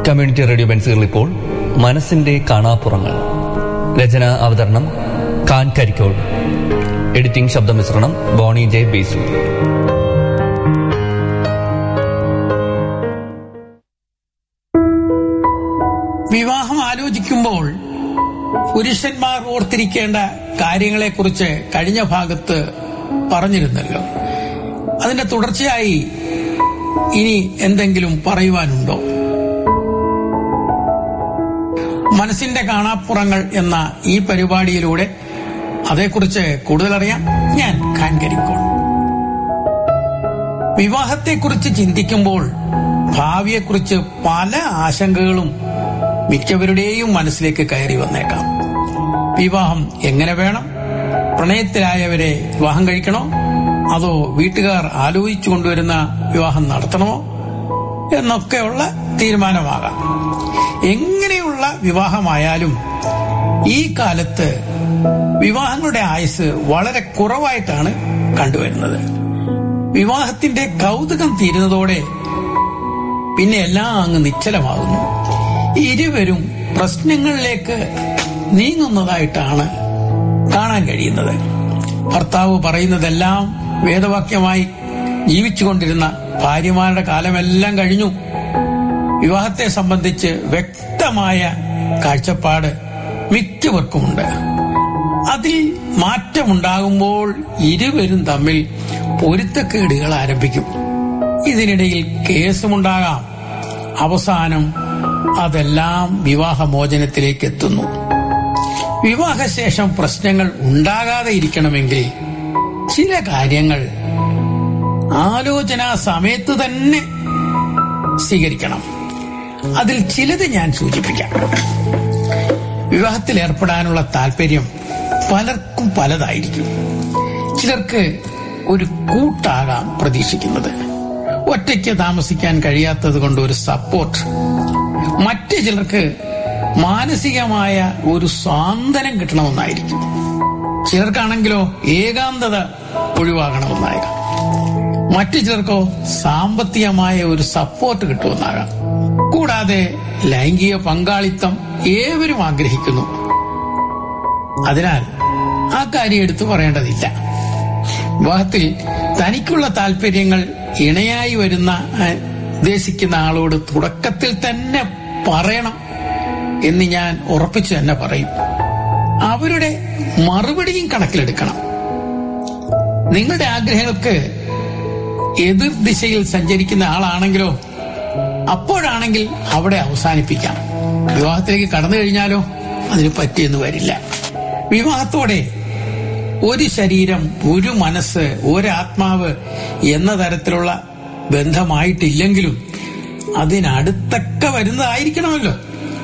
community radio ബെൻസുകൾ ഇപ്പോൾ മനസ്സിന്റെ കാണാപ്പുറങ്ങൾ രചന അവതരണം കാൻ കരിക്കോൾ എഡിറ്റിംഗ് ശബ്ദമിശ്രണം ബോണി ജെ ബേസു വിവാഹം ആലോചിക്കുമ്പോൾ പുരുഷന്മാർ ഓർത്തിരിക്കേണ്ട കാര്യങ്ങളെക്കുറിച്ച് കഴിഞ്ഞ ഭാഗത്ത് പറഞ്ഞിരുന്നല്ലോ അതിന്റെ തുടർച്ചയായി ഇനി എന്തെങ്കിലും പറയുവാനുണ്ടോ മനസ്സിന്റെ കാണാപ്പുറങ്ങൾ എന്ന ഈ പരിപാടിയിലൂടെ അതേക്കുറിച്ച് കൂടുതൽ അറിയാം ഞാൻ ഖാൻ കരിക്കോൾ വിവാഹത്തെക്കുറിച്ച് ചിന്തിക്കുമ്പോൾ ഭാവിയെക്കുറിച്ച് പല ആശങ്കകളും മിക്കവരുടെയും മനസ്സിലേക്ക് കയറി വന്നേക്കാം വിവാഹം എങ്ങനെ വേണം പ്രണയത്തിലായവരെ വിവാഹം കഴിക്കണോ അതോ വീട്ടുകാർ ആലോചിച്ചു കൊണ്ടുവരുന്ന വിവാഹം നടത്തണമോ എന്നൊക്കെയുള്ള തീരുമാനമാകാം എങ്ങനെയുള്ള വിവാഹമായാലും ഈ കാലത്ത് വിവാഹങ്ങളുടെ ആയുസ് വളരെ കുറവായിട്ടാണ് കണ്ടുവരുന്നത് വിവാഹത്തിന്റെ കൗതുകം തീരുന്നതോടെ പിന്നെ എല്ലാം അങ്ങ് നിശ്ചലമാകുന്നു ഇരുവരും പ്രശ്നങ്ങളിലേക്ക് നീങ്ങുന്നതായിട്ടാണ് കാണാൻ കഴിയുന്നത് ഭർത്താവ് പറയുന്നതെല്ലാം വേദവാക്യമായി ജീവിച്ചുകൊണ്ടിരുന്ന ഭാര്യമാരുടെ കാലമെല്ലാം കഴിഞ്ഞു വിവാഹത്തെ സംബന്ധിച്ച് വ്യക്തമായ കാഴ്ചപ്പാട് മിക്കവർക്കുമുണ്ട് അതിൽ മാറ്റമുണ്ടാകുമ്പോൾ ഇരുവരും തമ്മിൽ പൊരുത്തക്കേടുകൾ ആരംഭിക്കും ഇതിനിടയിൽ കേസുമുണ്ടാകാം അവസാനം അതെല്ലാം വിവാഹമോചനത്തിലേക്ക് എത്തുന്നു വിവാഹശേഷം പ്രശ്നങ്ങൾ ഉണ്ടാകാതെ ഇരിക്കണമെങ്കിൽ ചില കാര്യങ്ങൾ ആലോചനാ സമയത്ത് തന്നെ സ്വീകരിക്കണം അതിൽ ചിലത് ഞാൻ സൂചിപ്പിക്കാം വിവാഹത്തിൽ ഏർപ്പെടാനുള്ള താല്പര്യം പലർക്കും പലതായിരിക്കും ചിലർക്ക് ഒരു കൂട്ടാകാം പ്രതീക്ഷിക്കുന്നത് ഒറ്റയ്ക്ക് താമസിക്കാൻ കഴിയാത്തത് കൊണ്ട് ഒരു സപ്പോർട്ട് മറ്റു ചിലർക്ക് മാനസികമായ ഒരു സ്വാന്തനം കിട്ടണമെന്നായിരിക്കും ചിലർക്കാണെങ്കിലോ ഏകാന്തത ഒഴിവാകണമെന്നാകാം മറ്റു ചിലർക്കോ സാമ്പത്തികമായ ഒരു സപ്പോർട്ട് കിട്ടുമെന്നാകാം കൂടാതെ ലൈംഗിക പങ്കാളിത്തം ഏവരും ആഗ്രഹിക്കുന്നു അതിനാൽ ആ കാര്യം എടുത്തു പറയേണ്ടതില്ല വിവാഹത്തിൽ തനിക്കുള്ള താല്പര്യങ്ങൾ ഇണയായി വരുന്ന ആ, ഉദ്ദേശിക്കുന്ന ആളോട് തുടക്കത്തിൽ തന്നെ പറയണം എന്ന് ഞാൻ ഉറപ്പിച്ചു തന്നെ പറയും അവരുടെ മറുപടിയും കണക്കിലെടുക്കണം നിങ്ങളുടെ ആഗ്രഹങ്ങൾക്ക് എതിർ ദിശയിൽ സഞ്ചരിക്കുന്ന ആളാണെങ്കിലോ അപ്പോഴാണെങ്കിൽ അവിടെ അവസാനിപ്പിക്കാം വിവാഹത്തിലേക്ക് കടന്നു കഴിഞ്ഞാലോ അതിന് പറ്റിയെന്ന് വരില്ല വിവാഹത്തോടെ ഒരു ശരീരം ഒരു മനസ്സ് ഒരാത്മാവ് എന്ന തരത്തിലുള്ള ബന്ധമായിട്ടില്ലെങ്കിലും അതിനടുത്തൊക്കെ വരുന്നതായിരിക്കണമല്ലോ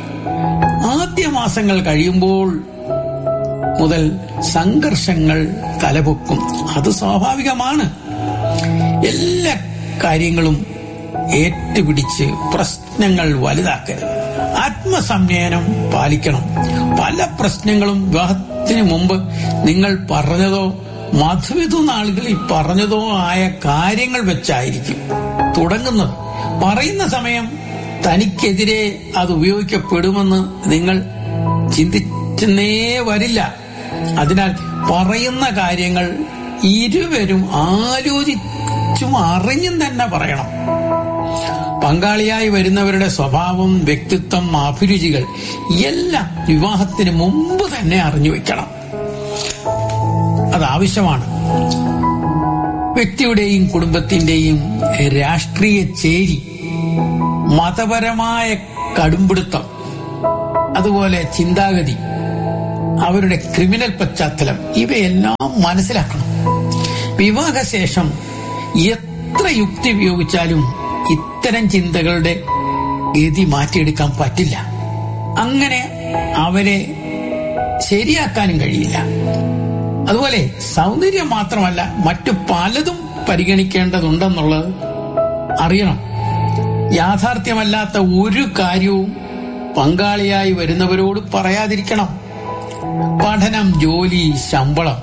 ആദ്യ മാസങ്ങൾ കഴിയുമ്പോൾ മുതൽ സംഘർഷങ്ങൾ തലപൊക്കും അത് സ്വാഭാവികമാണ് എല്ലാ കാര്യങ്ങളും ഏറ്റുപിടിച്ച് പ്രശ്നങ്ങൾ വലുതാക്കരുത് ആത്മസംയനം പാലിക്കണം പല പ്രശ്നങ്ങളും വിവാഹത്തിന് മുമ്പ് നിങ്ങൾ പറഞ്ഞതോ മധുവിധു നാളുകളിൽ പറഞ്ഞതോ ആയ കാര്യങ്ങൾ വെച്ചായിരിക്കും തുടങ്ങുന്നത് പറയുന്ന സമയം തനിക്കെതിരെ അത് ഉപയോഗിക്കപ്പെടുമെന്ന് നിങ്ങൾ ചിന്തിച്ചെന്നേ വരില്ല അതിനാൽ പറയുന്ന കാര്യങ്ങൾ ഇരുവരും ആലോചിച്ചും അറിഞ്ഞും തന്നെ പറയണം പങ്കാളിയായി വരുന്നവരുടെ സ്വഭാവം വ്യക്തിത്വം അഭിരുചികൾ എല്ലാം വിവാഹത്തിന് മുമ്പ് തന്നെ അറിഞ്ഞു വെക്കണം അത് ആവശ്യമാണ് വ്യക്തിയുടെയും കുടുംബത്തിന്റെയും രാഷ്ട്രീയ ചേരി മതപരമായ കടുംപിടുത്തം അതുപോലെ ചിന്താഗതി അവരുടെ ക്രിമിനൽ പശ്ചാത്തലം ഇവയെല്ലാം മനസ്സിലാക്കണം വിവാഹശേഷം എത്ര യുക്തി ഉപയോഗിച്ചാലും ഇത്തരം ചിന്തകളുടെ ഗതി മാറ്റിയെടുക്കാൻ പറ്റില്ല അങ്ങനെ അവരെ ശരിയാക്കാനും കഴിയില്ല അതുപോലെ സൗന്ദര്യം മാത്രമല്ല മറ്റു പലതും പരിഗണിക്കേണ്ടതുണ്ടെന്നുള്ളത് അറിയണം യാഥാർത്ഥ്യമല്ലാത്ത ഒരു കാര്യവും പങ്കാളിയായി വരുന്നവരോട് പറയാതിരിക്കണം പഠനം ജോലി ശമ്പളം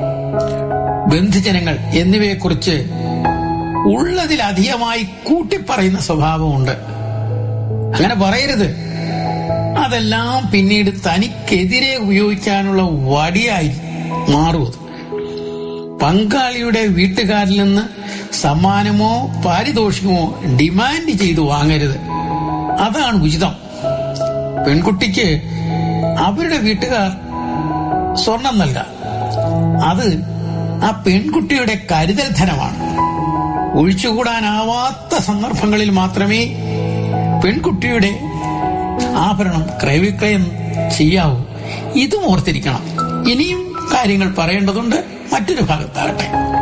ബന്ധുജനങ്ങൾ എന്നിവയെക്കുറിച്ച് ഉള്ളതിലധികമായി കൂട്ടിപ്പറയുന്ന സ്വഭാവമുണ്ട് അങ്ങനെ പറയരുത് അതെല്ലാം പിന്നീട് തനിക്കെതിരെ ഉപയോഗിക്കാനുള്ള വടിയായി മാറും പങ്കാളിയുടെ വീട്ടുകാരിൽ നിന്ന് സമ്മാനമോ പാരിതോഷികമോ ഡിമാൻഡ് ചെയ്തു വാങ്ങരുത് അതാണ് ഉചിതം പെൺകുട്ടിക്ക് അവരുടെ വീട്ടുകാർ സ്വർണം നൽകാം അത് ആ പെൺകുട്ടിയുടെ കരുതൽ ധനമാണ് ഒഴിച്ചുകൂടാനാവാത്ത സന്ദർഭങ്ങളിൽ മാത്രമേ പെൺകുട്ടിയുടെ ആഭരണം ക്രയവിക്രയം ചെയ്യാവൂ ഇതും ഓർത്തിരിക്കണം ഇനിയും കാര്യങ്ങൾ പറയേണ്ടതുണ്ട് മറ്റൊരു ഭാഗത്താകട്ടെ